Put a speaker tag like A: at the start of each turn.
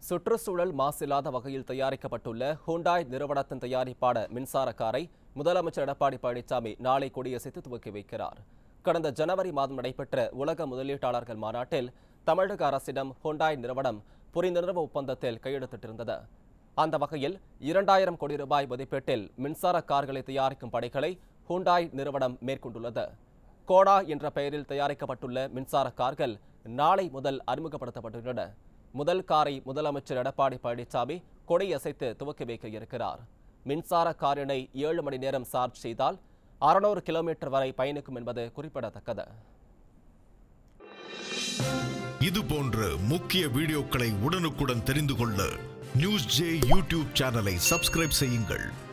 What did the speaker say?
A: சுற்றுச்சூழல் மாசில்லாத வகையில் தயாரிக்கப்பட்டுள்ள ஹூண்டாய் நிறுவனத்தின் தயாரிப்பான மின்சார காரை முதலமைச்சர் எடப்பாடி பழனிசாமி நாளை கொடியசைத்து துவக்கி வைக்கிறார் கடந்த ஜனவரி மாதம் நடைபெற்ற உலக முதலீட்டாளர்கள் மாநாட்டில் தமிழக அரசிடம் ஹூண்டாய் நிறுவனம் புரிந்துணர்வு ஒப்பந்தத்தில் கையெழுத்திட்டிருந்தது அந்த வகையில் இரண்டாயிரம் கோடி ரூபாய் மதிப்பீட்டில் மின்சார கார்களை தயாரிக்கும் பணிகளை ஹூண்டாய் நிறுவனம் மேற்கொண்டுள்ளது கோடா என்ற பெயரில் தயாரிக்கப்பட்டுள்ள மின்சார கார்கள் நாளை முதல் அறிமுகப்படுத்தப்பட்டுள்ளன முதல் காரை முதலமைச்சர் எடப்பாடி பழனிசாமி கொடியசைத்து துவக்கி வைக்க இருக்கிறார் மின்சார காரினை ஏழு மணி நேரம் சார்ஜ் செய்தால் அறுநூறு கிலோமீட்டர் வரை பயணிக்கும் என்பது குறிப்பிடத்தக்கது
B: இது போன்ற முக்கிய வீடியோக்களை உடனுக்குடன் தெரிந்து கொள்ள நியூஸ் ஜே யூடியூப் சேனலை சப்ஸ்கிரைப் செய்யுங்கள்